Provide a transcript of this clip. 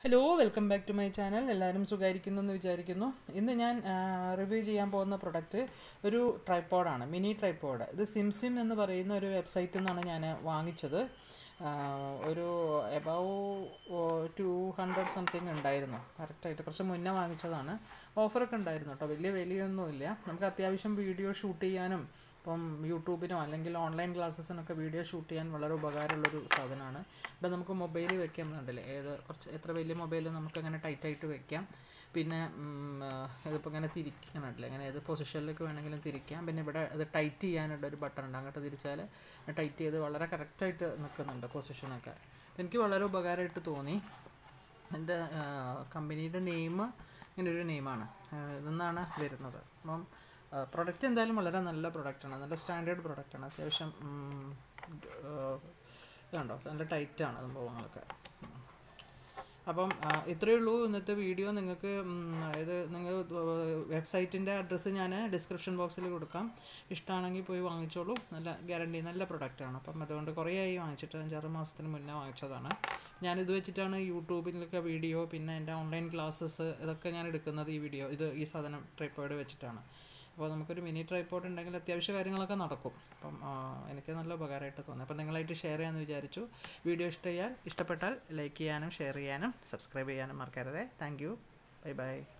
hello welcome back to my channel എല്ലാവരും സുഖമായിരിക്കുന്നു എന്ന് വിചാരിക്കുന്നു ഇന്ന് ഞാൻ റിവ്യൂ ചെയ്യാൻ പോകുന്ന പ്രൊഡക്റ്റ് ഒരു ട്രൈപ്പോഡാണ് മിനി ട്രൈപ്പോഡ് ഇത് സിംസിം എന്ന് പറയുന്ന ഒരു വെബ്സൈറ്റിൽ നിന്നാണ് ഞാൻ വാങ്ങിച്ചത് ആ, ഒരു എബവ് ടു ഹൺഡ്രഡ് സംതിങ് ഉണ്ടായിരുന്നു കറക്റ്റായിട്ട് കുറച്ച് മുന്നേ വാങ്ങിച്ചതാണ് ഓഫറൊക്കെ ഉണ്ടായിരുന്നു കേട്ടോ വലിയ വിലയൊന്നുമില്ല നമുക്ക് അത്യാവശ്യം വീഡിയോ ഷൂട്ട് ചെയ്യാനും ഇപ്പം യൂട്യൂബിനോ അല്ലെങ്കിൽ ഓൺലൈൻ ക്ലാസ്സസിനൊക്കെ വീഡിയോ ഷൂട്ട് ചെയ്യാൻ വളരെ ഉപകാരമുള്ളൊരു സാധനമാണ് ഇവിടെ നമുക്ക് മൊബൈൽ വെക്കാം കണ്ടില്ലേ ഏത് കുറച്ച് എത്ര വലിയ മൊബൈലും നമുക്ക് അങ്ങനെ ടൈറ്റായിട്ട് വെക്കാം പിന്നെ ഉം, ആ, ഇതിപ്പോൾ ഇങ്ങനെ തിരിക്കണമല്ലേ അങ്ങനെ ഏത് പൊസിഷനിലേക്ക് വേണമെങ്കിലും തിരിക്കാം പിന്നെ ഇവിടെ ഇത് ടൈറ്റ് ചെയ്യാനുള്ള ഒരു ബട്ടൺ ഉണ്ട് അങ്ങോട്ട് തിരിച്ചാൽ ടൈറ്റ് ചെയ്ത് വളരെ കറക്റ്റായിട്ട് നിൽക്കുന്നുണ്ട് പൊസിഷനൊക്കെ എനിക്ക് വളരെ ഉപകാരമായിട്ട് തോന്നി എൻ്റെ കമ്പനിയുടെ നെയിം ഇങ്ങനെ ഒരു നെയിമാണ് ഇതെന്നാണ് വരുന്നത് അപ്പം പ്രൊഡക്റ്റ് എന്തായാലും വളരെ നല്ല പ്രൊഡക്റ്റാണ് നല്ല സ്റ്റാൻഡേർഡ് പ്രൊഡക്റ്റാണ് അത്യാവശ്യം ഉം, ആ, ഇതുണ്ടോ നല്ല ടൈറ്റാണ് സംഭവങ്ങളൊക്കെ അപ്പം ആ, ഇത്രയേ ഉള്ളൂ ഇന്നത്തെ വീഡിയോ നിങ്ങൾക്ക് ഉം, ഇത് നിങ്ങൾ വെബ്സൈറ്റിൻ്റെ അഡ്രസ്സ് ഞാൻ ഡിസ്ക്രിപ്ഷൻ ബോക്സിൽ കൊടുക്കാം ഇഷ്ടമാണെങ്കിൽ പോയി വാങ്ങിച്ചോളൂ നല്ല ഗ്യാരണ്ടി നല്ല പ്രൊഡക്റ്റാണ് അപ്പം അതുകൊണ്ട് കുറേ ആയി വാങ്ങിച്ചിട്ട് അഞ്ചാറ് മാസത്തിന് മുന്നേ വാങ്ങിച്ചതാണ് ഞാനിത് വെച്ചിട്ടാണ് യൂട്യൂബിലൊക്കെ വീഡിയോ പിന്നെ എൻ്റെ ഓൺലൈൻ ക്ലാസ്സസ് ഇതൊക്കെ ഞാൻ എടുക്കുന്നത് ഈ വീഡിയോ ഇത് ഈ സാധനം ട്രൈപ്പോഡ് വെച്ചിട്ടാണ് അപ്പോൾ നമുക്കൊരു മിനി ട്രൈപ്പോഡ് ഉണ്ടെങ്കിൽ അത്യാവശ്യ കാര്യങ്ങളൊക്കെ നടക്കും അപ്പം ആ, എനിക്ക് നല്ല ഉപകാരമായിട്ട് തോന്നി അപ്പം നിങ്ങളായിട്ട് ഷെയർ ചെയ്യാമെന്ന് വിചാരിച്ചു വീഡിയോ ഇഷ്ടമായാൽ ഇഷ്ടപ്പെട്ടാൽ ലൈക്ക് ചെയ്യാനും ഷെയർ ചെയ്യാനും സബ്സ്ക്രൈബ് ചെയ്യാനും മറക്കരുതേ താങ്ക് യു ബൈ ബൈ